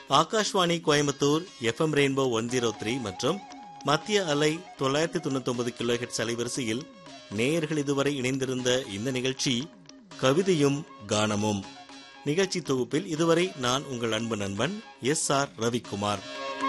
Akashvani Coimbatore FM Rainbow one zero three மற்றும் மத்திய அலை தொள்ளாயிரத்தி தொண்ணூத்தி ஒன்பது கிலோ ஹெட்ஸ் அலைவரிசையில் நேயர்கள் இதுவரை இணைந்திருந்த இந்த நிகழ்ச்சி கவிதையும் கானமும் நிகழ்ச்சி தொகுப்பில் இதுவரை நான் உங்கள் அன்பு நண்பன் எஸ் ஆர் ரவிக்குமார்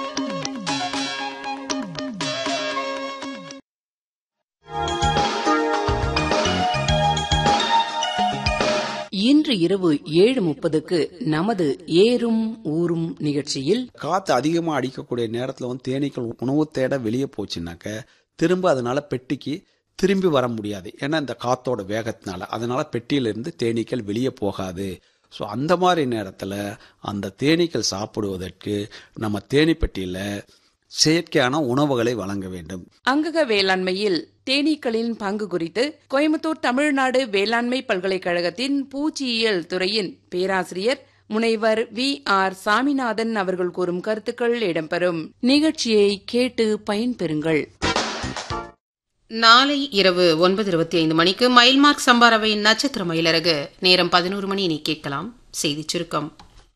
இன்று இரவு ஏழு முப்பதுக்கு நமது ஏறும் ஊரும் நிகழ்ச்சியில் காற்று அதிகமாக அடிக்கக்கூடிய நேரத்தில் வந்து தேனீக்கள் உணவு தேட வெளியே போச்சுனாக்க திரும்ப அதனால பெட்டிக்கு திரும்பி வர முடியாது ஏன்னா இந்த காத்தோட வேகத்தினால அதனால பெட்டியிலிருந்து தேனீக்கள் வெளியே போகாது ஸோ அந்த மாதிரி நேரத்தில் அந்த தேனீக்கள் சாப்பிடுவதற்கு நம்ம தேனீ பெட்டியில் செயற்கையான உணவுகளை வழங்க வேண்டும் அங்கக வேளாண்மையில் தேனீக்களின் பங்கு குறித்து கோயம்புத்தூர் தமிழ்நாடு வேளாண்மை பல்கலைக்கழகத்தின் பூச்சியியல் துறையின் பேராசிரியர் முனைவர் வி ஆர் சாமிநாதன் அவர்கள் கூறும் கருத்துக்கள் இடம்பெறும் நிகழ்ச்சியை கேட்டு பயன்பெறுங்கள் நாளை இரவு ஒன்பது இருபத்தி ஐந்து மணிக்கு மயில்மார்க் சம்பாரவையின் நட்சத்திர மயிலரகு நேரம் பதினோரு மணி இனி கேட்கலாம் செய்திச் சுருக்கம்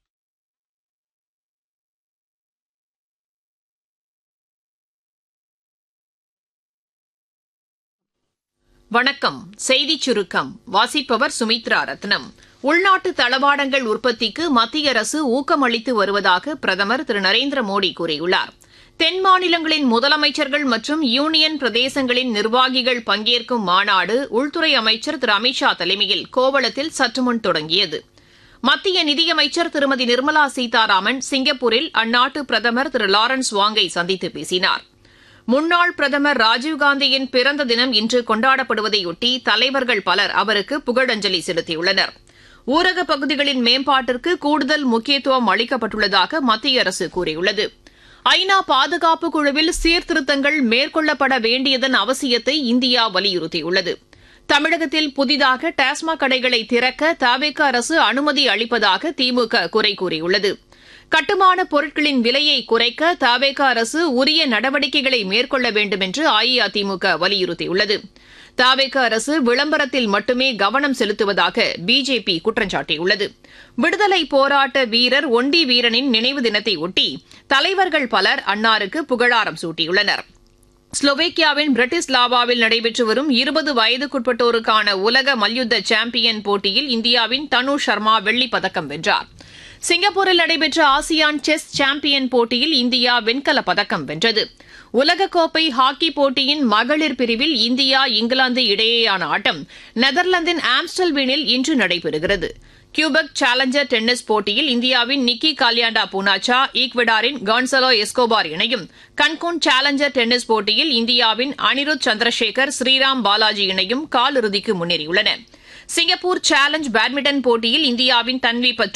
வணக்கம் செய்திச் சுருக்கம் வாசிப்பவர் சுமித்ரா ரத்னம் உள்நாட்டு தளவாடங்கள் உற்பத்திக்கு மத்திய அரசு ஊக்கமளித்து வருவதாக பிரதமர் திரு நரேந்திர மோடி கூறியுள்ளார் தென் மாநிலங்களின் முதலமைச்சர்கள் மற்றும் யூனியன் பிரதேசங்களின் நிர்வாகிகள் பங்கேற்கும் மாநாடு உள்துறை அமைச்சர் திரு அமித்ஷா தலைமையில் கோவளத்தில் சற்றுமுன் தொடங்கியது மத்திய நிதியமைச்சர் திருமதி நிர்மலா சீதாராமன் சிங்கப்பூரில் அந்நாட்டு பிரதமர் திரு லாரன்ஸ் வாங்கை சந்தித்து பேசினார் முன்னாள் பிரதமர் ராஜீவ்காந்தியின் பிறந்த தினம் இன்று கொண்டாடப்படுவதையொட்டி தலைவர்கள் பலர் அவருக்கு புகழஞ்சலி செலுத்தியுள்ளனர் ஊரக பகுதிகளின் மேம்பாட்டிற்கு கூடுதல் முக்கியத்துவம் அளிக்கப்பட்டுள்ளதாக மத்திய அரசு கூறியுள்ளது ஐநா பாதுகாப்பு குழுவில் சீர்திருத்தங்கள் மேற்கொள்ளப்பட வேண்டியதன் அவசியத்தை இந்தியா வலியுறுத்தியுள்ளது தமிழகத்தில் புதிதாக டாஸ்மாக் கடைகளை திறக்க தவேக அரசு அனுமதி அளிப்பதாக திமுக குறை கூறியுள்ளது கட்டுமான பொருட்களின் விலையை குறைக்க தவேக அரசு உரிய நடவடிக்கைகளை மேற்கொள்ள வேண்டும் என்று அஇஅதிமுக வலியுறுத்தியுள்ளது தாவேக அரசு விளம்பரத்தில் மட்டுமே கவனம் செலுத்துவதாக பிஜேபி குற்றம் சாட்டியுள்ளது விடுதலை போராட்ட வீரர் ஒண்டி வீரனின் நினைவு தினத்தையொட்டி தலைவர்கள் பலர் அன்னாருக்கு புகழாரம் சூட்டியுள்ளனர் ஸ்லோவேக்கியாவின் பிரிட்டிஸ்லாவாவில் நடைபெற்று வரும் இருபது வயதுக்குட்பட்டோருக்கான உலக மல்யுத்த சாம்பியன் போட்டியில் இந்தியாவின் தனு சர்மா வெள்ளிப் பதக்கம் வென்றார் சிங்கப்பூரில் நடைபெற்ற ஆசியான் செஸ் சாம்பியன் போட்டியில் இந்தியா வெண்கலப் பதக்கம் வென்றது உலகக்கோப்பை ஹாக்கி போட்டியின் மகளிர் பிரிவில் இந்தியா இங்கிலாந்து இடையேயான ஆட்டம் நெதர்லாந்தின் ஆம்ஸ்டல்வீனில் இன்று நடைபெறுகிறது கியூபெக் சேலஞ்சர் டென்னிஸ் போட்டியில் இந்தியாவின் நிக்கி காலியாண்டா பூனாச்சா ஈக்வெடாரின் கான்சலோ எஸ்கோபார் இணையும் கன்கூன் சேலஞ்சர் டென்னிஸ் போட்டியில் இந்தியாவின் அனிருத் சந்திரசேகர் ஸ்ரீராம் பாலாஜி இணையும் காலிறுதிக்கு முன்னேறியுள்ளன சிங்கப்பூர் சேலஞ்ச் பேட்மிண்டன் போட்டியில் இந்தியாவின் தன்வி பட்ரு